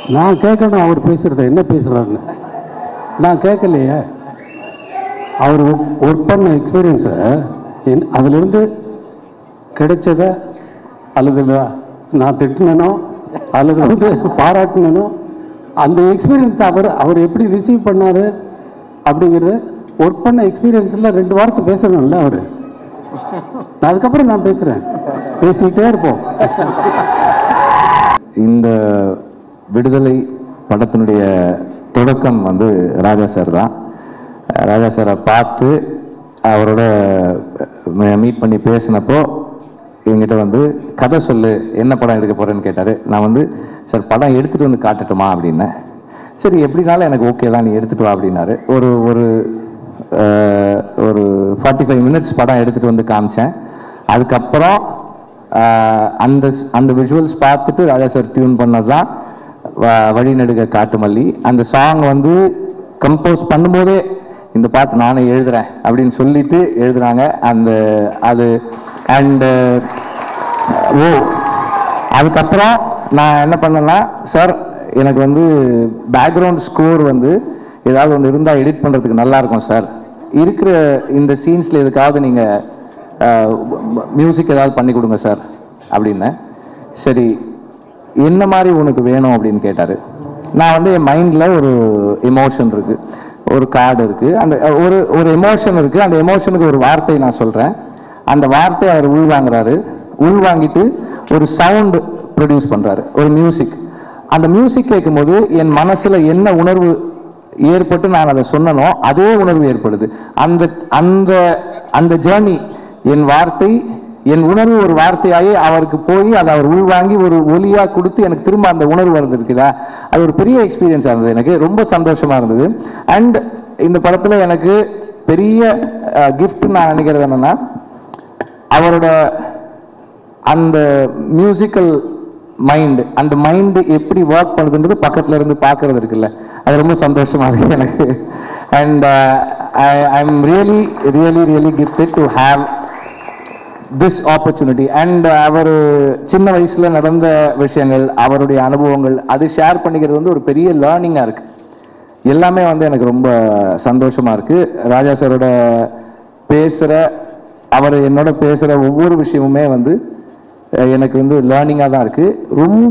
நான் கேட்கணும் அவர் பேசுகிறத என்ன பேசுகிறாருன்னு நான் கேட்கலையே அவர் ஒர்க் பண்ண எக்ஸ்பீரியன்ஸை என் அதிலிருந்து கிடைச்சதை அல்லது நான் நான் திட்டினனோ அல்லது வந்து பாராட்டினனோ அந்த எக்ஸ்பீரியன்ஸ் அவர் அவர் எப்படி ரிசீவ் பண்ணார் அப்படிங்கிறது ஒர்க் பண்ண எக்ஸ்பீரியன்ஸில் ரெண்டு வார்த்தை பேசணும்ல அவர் நான் அதுக்கப்புறம் நான் பேசுகிறேன் பேசிக்கிட்டே இருப்போம் இந்த விடுதலை படத்தினுடைய தொடக்கம் வந்து ராஜா சார் தான் ராஜா சாரை பார்த்து அவரோட மீட் பண்ணி பேசினப்போ என்கிட்ட வந்து கதை சொல்லு என்ன படம் எடுக்க போகிறேன்னு கேட்டார் நான் வந்து சார் படம் எடுத்துகிட்டு வந்து காட்டட்டுமா அப்படின்னேன் சரி எப்படினாலும் எனக்கு ஓகே தான் நீ எடுத்துகிட்டு வா அப்படின்னாரு ஒரு ஒரு அஹ், ஒரு ஃபார்ட்டி ஃபைவ் மினிட்ஸ் படம் எடுத்துகிட்டு வந்து காமிச்சேன் அதுக்கப்புறம் ஆஹ் அந்த அந்த விஷுவல்ஸ் பார்த்துட்டு ராஜா சார் டியூன் பண்ணது தான் வழிநடுக காட்டுமல்லி அந்த சாங் வந்து கம்போஸ் பண்ணும்போதே இந்த பாட்டு நானே எழுதுறேன் அப்படின்னு சொல்லிட்டு எழுதுறாங்க அந்த அது அண்டு ஓ அதுக்கப்புறம் நான் என்ன பண்ணேன்னா சார் எனக்கு வந்து பேக்ரவுண்ட் ஸ்கோர் வந்து ஏதாவது ஒன்று இருந்தால் எடிட் பண்ணுறதுக்கு நல்லா இருக்கும் சார் இருக்கிற இந்த சீன்ஸில் எதுக்காவது நீங்கள் மியூசிக் ஏதாவது பண்ணி கொடுங்க சார் அப்படின்னேன் சரி என்ன மாதிரி உனக்கு வேணும் அப்படின்னு கேட்டார் நான் வந்து என் மைண்டில் ஒரு எமோஷன் இருக்குது ஒரு கார்டு இருக்குது அந்த ஒரு ஒரு எமோஷன் இருக்குது அந்த எமோஷனுக்கு ஒரு வார்த்தை நான் சொல்கிறேன் அந்த வார்த்தையை அவர் உள்வாங்குறாரு உள்வாங்கிட்டு ஒரு சவுண்டு ப்ரொடியூஸ் பண்ணுறாரு ஒரு மியூசிக் அந்த மியூசிக் கேட்கும்போது என் மனசில் என்ன உணர்வு ஏற்பட்டு நான் அதை சொன்னனோ அதே உணர்வு ஏற்படுது அந்த அந்த அந்த ஜேர்னி என் வார்த்தை என் உணர்வு ஒரு வார்த்தையாகி அவருக்கு போய் அதை அவர் உள்வாங்கி ஒரு ஒலியா கொடுத்து எனக்கு திரும்ப அந்த உணர்வு வருது இருக்குதா அது ஒரு பெரிய எக்ஸ்பீரியன்ஸாக இருந்தது எனக்கு ரொம்ப சந்தோஷமா இருந்தது அண்ட் இந்த படத்தில் எனக்கு பெரிய கிஃப்ட் நான் நினைக்கிறது என்னன்னா அவரோட அந்த மியூசிக்கல் மைண்ட் அந்த மைண்டு எப்படி ஒர்க் பண்ணுதுன்றது பக்கத்துல இருந்து பார்க்கறது இருக்குல்ல அது ரொம்ப சந்தோஷமா இருக்கு எனக்கு and I am really really really gifted to have this opportunity and அவர் சின்ன வயசுல நடந்த விஷயங்கள் அவருடைய அனுபவங்கள் அது ஷேர் பண்ணிக்கிறது வந்து ஒரு பெரிய லேர்னிங்காக இருக்கு எல்லாமே வந்து எனக்கு ரொம்ப சந்தோஷமா இருக்கு ராஜா சாரோட பேசுற அவர் என்னோட பேசுற ஒவ்வொரு விஷயமுமே வந்து அஹ், எனக்கு வந்து லேர்னிங்காக தான் இருக்கு ரொம்ப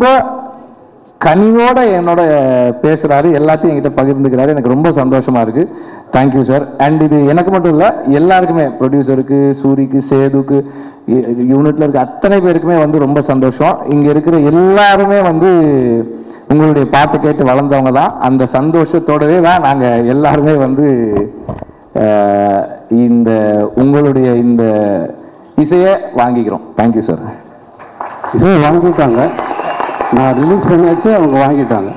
கனிவோட என்னோட பேசுறாரு எல்லாத்தையும் என்கிட்ட பகிர்ந்துக்கிறாரு எனக்கு ரொம்ப சந்தோஷமா இருக்கு தேங்க்யூ சார் அண்ட் இது எனக்கு மட்டும் இல்ல எல்லாருக்குமே ப்ரொடியூசருக்கு சூரிக்கு சேதுக்கு யூனிட்ல இருக்க அத்தனை பேருக்குமே வந்து ரொம்ப சந்தோஷம் இங்க இருக்கிற எல்லாருமே வந்து உங்களுடைய பாட்டு கேட்டு வளர்ந்தவங்க தான் அந்த சந்தோஷத்தோடவே தான் நாங்க எல்லாருமே வந்து அஹ், இந்த உங்களுடைய இந்த இசையை வாங்கிக்கிறோம் தேங்க்யூ சார் இசையை வாங்கிட்டாங்க நான் ரிலீஸ் பண்ணியாச்சு அவங்க வாங்கிட்டாங்க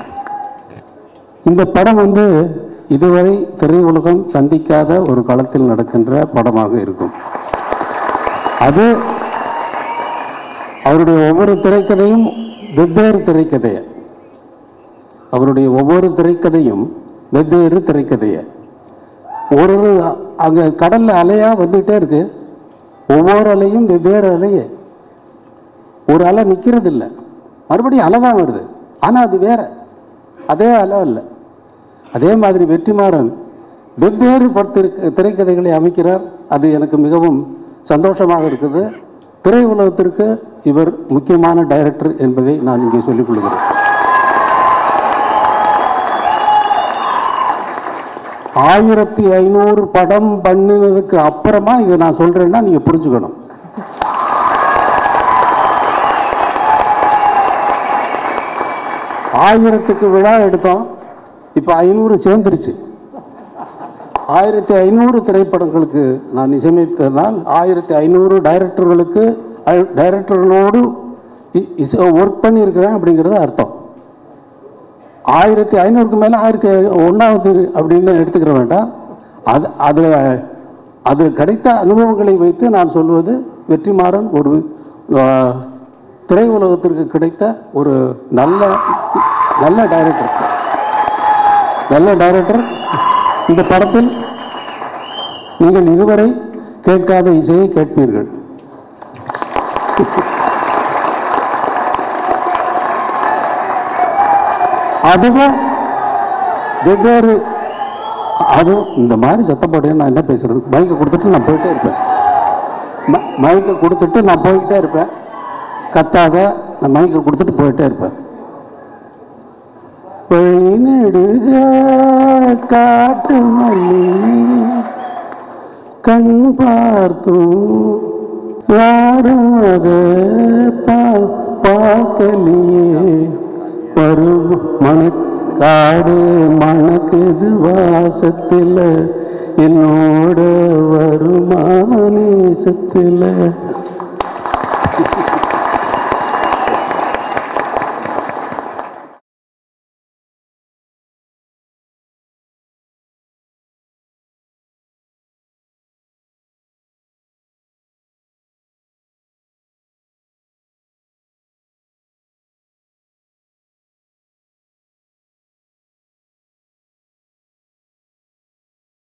இந்த படம் வந்து இதுவரை திரையுலகம் சந்திக்காத ஒரு களத்தில் நடக்கின்ற படமாக இருக்கும் அது அவருடைய ஒவ்வொரு திரைக்கதையும் வெவ்வேறு திரைக்கதையை அவருடைய ஒவ்வொரு திரைக்கதையும் வெவ்வேறு திரைக்கதையை ஒரு ஒரு அங்கே கடலில் அலையாக வந்துகிட்டே இருக்கு ஒவ்வொரு அலையும் வெவ்வேறு அலையே ஒரு அலை நிற்கிறது இல்லை மறுபடியும் அலை தான் வருது ஆனால் அது வேற அதே அலை இல்லை அதே மாதிரி வெற்றிமாறன் வெவ்வேறு படத்திற்கு திரைக்கதைகளை அமைக்கிறார் அது எனக்கு மிகவும் சந்தோஷமாக இருக்குது திரை உலகத்திற்கு இவர் முக்கியமான டைரக்டர் என்பதை நான் இங்கே சொல்லிக் கொள்கிறேன் ஆயிரத்தி ஐநூறு படம் பண்ணினதுக்கு அப்புறமா இதை நான் சொல்றேன்னா நீங்க புரிஞ்சுக்கணும் ஆயிரத்துக்கு விழா எடுத்தோம் இப்போ ஐநூறு சேர்ந்துருச்சு ஆயிரத்தி ஐநூறு திரைப்படங்களுக்கு நான் இசையமைத்ததனால் ஆயிரத்தி ஐநூறு டைரக்டர்களுக்கு டைரக்டர்களோடு ஒர்க் பண்ணியிருக்கிறேன் அப்படிங்கிறது அர்த்தம் ஆயிரத்தி ஐநூறுக்கு மேலே ஆயிரத்தி ஒன்றாவது அப்படின்னு எடுத்துக்கிற வேண்டாம் அது அதில் அதில் கிடைத்த அனுபவங்களை வைத்து நான் சொல்வது வெற்றிமாறன் ஒரு ஆஹ், திரை உலகத்திற்கு கிடைத்த ஒரு நல்ல நல்ல டைரக்டர் நல்ல டைரக்டர் இந்த படத்தில் நீங்கள் இதுவரை கேட்காத இசையை கேட்பீர்கள் அதுவும் வெவ்வேறு அதுவும் இந்த மாதிரி சத்தம் போட்டு நான் என்ன பேசுறது மைக்கை கொடுத்துட்டு நான் போயிட்டே இருப்பேன் ம- மைக்கை கொடுத்துட்டு நான் போயிட்டே இருப்பேன் கத்தாத நான் மைக்கை கொடுத்துட்டு போயிட்டே இருப்பேன் வழி நெடுக காட்டு மல்லி கண் பார்த்தும் யாரும் அதை பா பார்க்கலையே வரும் மணக்காடு மணக்குது வாசத்தில் என்னோட வருமானேசத்தில்